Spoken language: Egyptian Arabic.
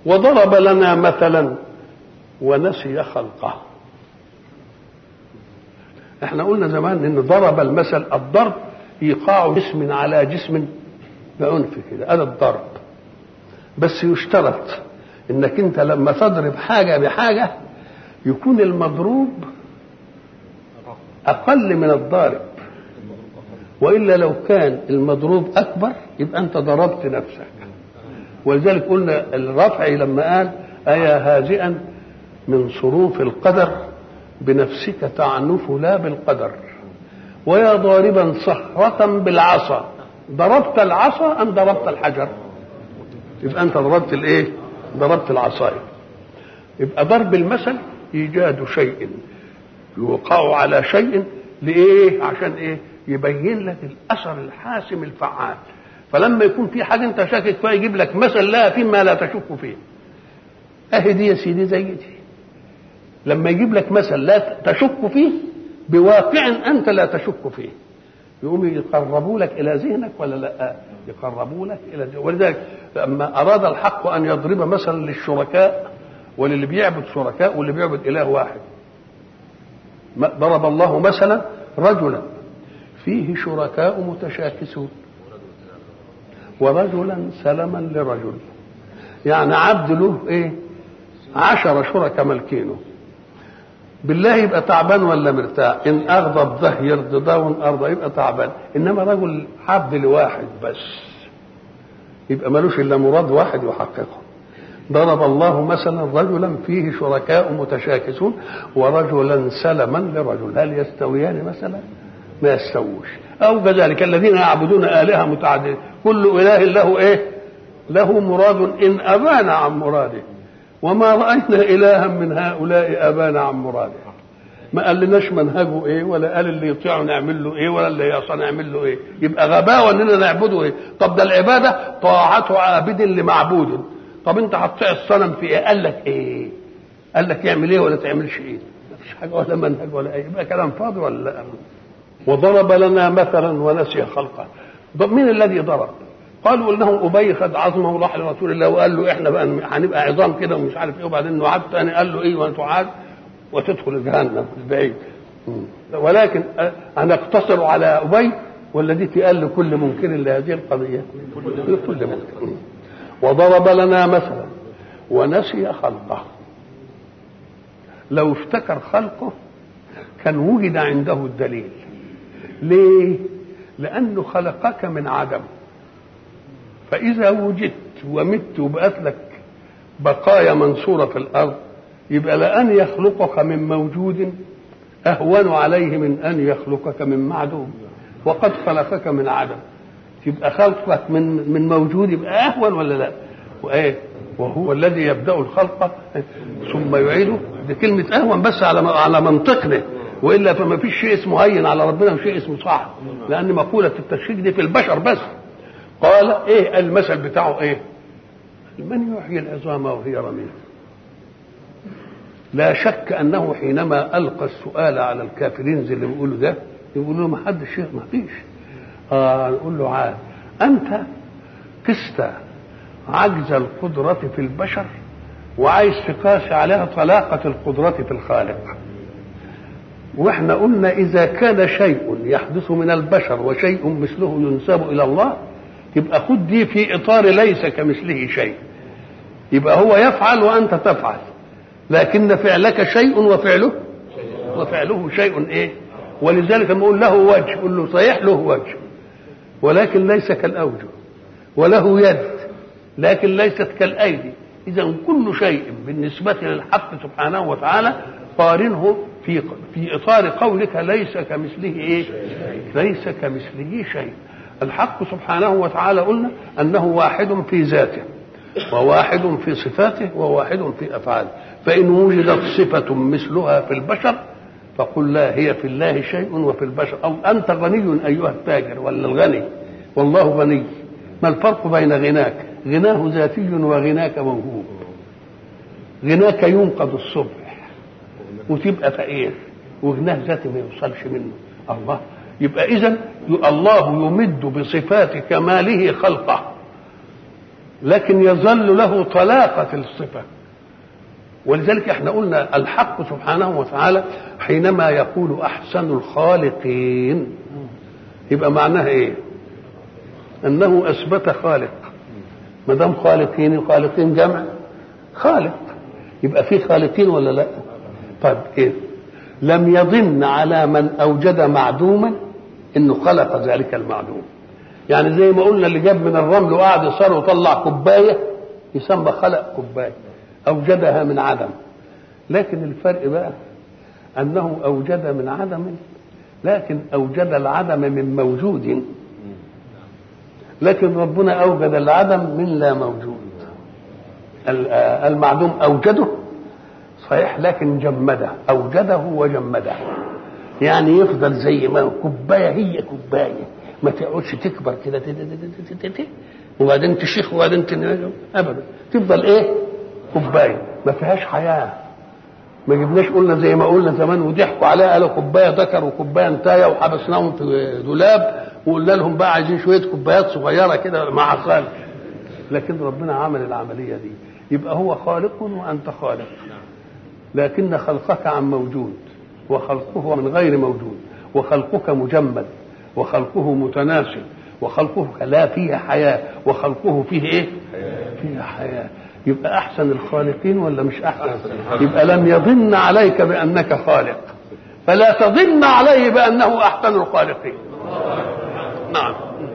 وضرب لنا مثلا ونسي خلقه احنا قلنا زمان ان ضرب المثل الضرب ايقاع جسم على جسم بعنف كده هذا الضرب بس يشترط انك انت لما تضرب حاجه بحاجه يكون المضروب اقل من الضارب والا لو كان المضروب اكبر يبقى انت ضربت نفسك ولذلك قلنا الرفعي لما قال ايا هازئا من صروف القدر بنفسك تعنف لا بالقدر ويا ضاربا صخرة بالعصا ضربت العصا أم ضربت الحجر يبقى أنت ضربت الإيه ضربت العصاية يبقى ضرب المثل إيجاد شيء يوقع على شيء لإيه عشان إيه يبين لك الأثر الحاسم الفعال فلما يكون في حاجة أنت شاكك فيها يجيب لك مثل لا فيما لا تشك فيه أهي دي يا سيدي زي دي لما يجيب لك مثل لا تشك فيه بواقع انت لا تشك فيه يقوم يقربوا لك الى ذهنك ولا لا يقربوا لك الى ذهنك ولذلك لما اراد الحق ان يضرب مثلا للشركاء وللي بيعبد شركاء واللي بيعبد اله واحد ضرب الله مثلا رجلا فيه شركاء متشاكسون ورجلا سلما لرجل يعني عبد له ايه عشر شركاء ملكينه بالله يبقى تعبان ولا مرتاح ان اغضب ده يرضى ده وان ارضى يبقى تعبان انما رجل عبد لواحد بس يبقى ملوش الا مراد واحد يحققه ضرب الله مثلا رجلا فيه شركاء متشاكسون ورجلا سلما لرجل هل يستويان مثلا ما يستووش او كذلك الذين يعبدون الهه متعدده كل اله له ايه له مراد ان ابان عن مراده وما راينا الها من هؤلاء ابانا عن مراده ما قال لناش منهجه ايه ولا قال اللي يطيعه نعمل له ايه ولا اللي يعصى نعمل له ايه يبقى غباوه اننا نعبده ايه طب ده العباده طاعة عابد لمعبود طب انت هتطيع الصنم في ايه قال لك ايه قال لك يعمل ايه ولا تعملش ايه مفيش حاجه ولا منهج ولا ايه يبقى كلام فاضي ولا لا وضرب لنا مثلا ونسي خلقه مين الذي ضرب قالوا انه ابي خد عظمه وراح لرسول الله وقال له احنا بقى هنبقى عظام كده ومش عارف ايه وبعدين نعاد تاني قال له ايه وتعاد وتدخل جهنم البعيد ولكن انا اقتصر على ابي والذي قال لكل منكر لهذه القضيه لكل منكر وضرب لنا مثلا ونسي خلقه لو افتكر خلقه كان وجد عنده الدليل ليه لانه خلقك من عدم فإذا وجدت ومت وبقت لك بقايا منصورة في الأرض يبقى لأن يخلقك من موجود أهون عليه من أن يخلقك من معدوم وقد خلقك من عدم يبقى خلقك من من موجود يبقى أهون ولا لا؟ وإيه؟ وهو الذي يبدأ الخلق ثم يعيده دي كلمة أهون بس على على منطقنا وإلا فما فيش شيء اسمه هين على ربنا وشيء اسمه صعب لأن مقولة التشريك دي في البشر بس قال ايه المثل بتاعه ايه من يحيي العظام وهي رميم لا شك انه حينما القى السؤال على الكافرين زي اللي بيقولوا ده يقولوا له ما حدش ما فيش آه نقول له عاد انت قست عجز القدرة في البشر وعايز تقاس عليها طلاقة القدرة في الخالق واحنا قلنا اذا كان شيء يحدث من البشر وشيء مثله ينسب الى الله يبقى خد دي في اطار ليس كمثله شيء يبقى هو يفعل وانت تفعل لكن فعلك شيء وفعله وفعله شيء ايه ولذلك لما اقول له وجه قل له صحيح له وجه ولكن ليس كالاوجه وله يد لكن ليست كالايدي اذا كل شيء بالنسبه للحق سبحانه وتعالى قارنه في في اطار قولك ليس كمثله ايه ليس كمثله شيء الحق سبحانه وتعالى قلنا انه واحد في ذاته وواحد في صفاته وواحد في افعاله فان وجدت صفه مثلها في البشر فقل لا هي في الله شيء وفي البشر او انت غني ايها التاجر ولا الغني والله غني ما الفرق بين غناك غناه ذاتي وغناك موهوب غناك ينقض الصبح وتبقى فقير وغناه ذاتي ما يوصلش منه الله يبقى اذا الله يمد بصفات كماله خلقه لكن يظل له طلاقة الصفة ولذلك احنا قلنا الحق سبحانه وتعالى حينما يقول أحسن الخالقين يبقى معناها ايه انه اثبت خالق ما دام خالقين خالقين جمع خالق يبقى في خالقين ولا لا طيب ايه لم يظن على من اوجد معدوما انه خلق ذلك المعدوم يعني زي ما قلنا اللي جاب من الرمل وقعد يصر وطلع كوبايه يسمى خلق كوبايه اوجدها من عدم لكن الفرق بقى انه اوجد من عدم لكن اوجد العدم من موجود لكن ربنا اوجد العدم من لا موجود المعدوم اوجده صحيح لكن جمده اوجده وجمده يعني يفضل زي ما كوبايه هي كوبايه ما تقعدش تكبر كده وبعدين تشيخ وبعدين تنجم ابدا تفضل ايه كوبايه ما فيهاش حياه ما جبناش قلنا زي ما قلنا زمان وضحكوا عليها قالوا كوبايه ذكر وكوبايه انتايه وحبسناهم في دولاب وقلنا لهم بقى عايزين شويه كوبايات صغيره كده مع خالق لكن ربنا عمل العمليه دي يبقى هو خالق وانت خالق لكن خلقك عن موجود وخلقه من غير موجود وخلقك مجمد وخلقه متناسل وخلقه لا فيه حياه وخلقه فيه ايه؟ فيه حياه يبقى احسن الخالقين ولا مش احسن يبقى لم يظن عليك بانك خالق فلا تظن عليه بانه احسن الخالقين نعم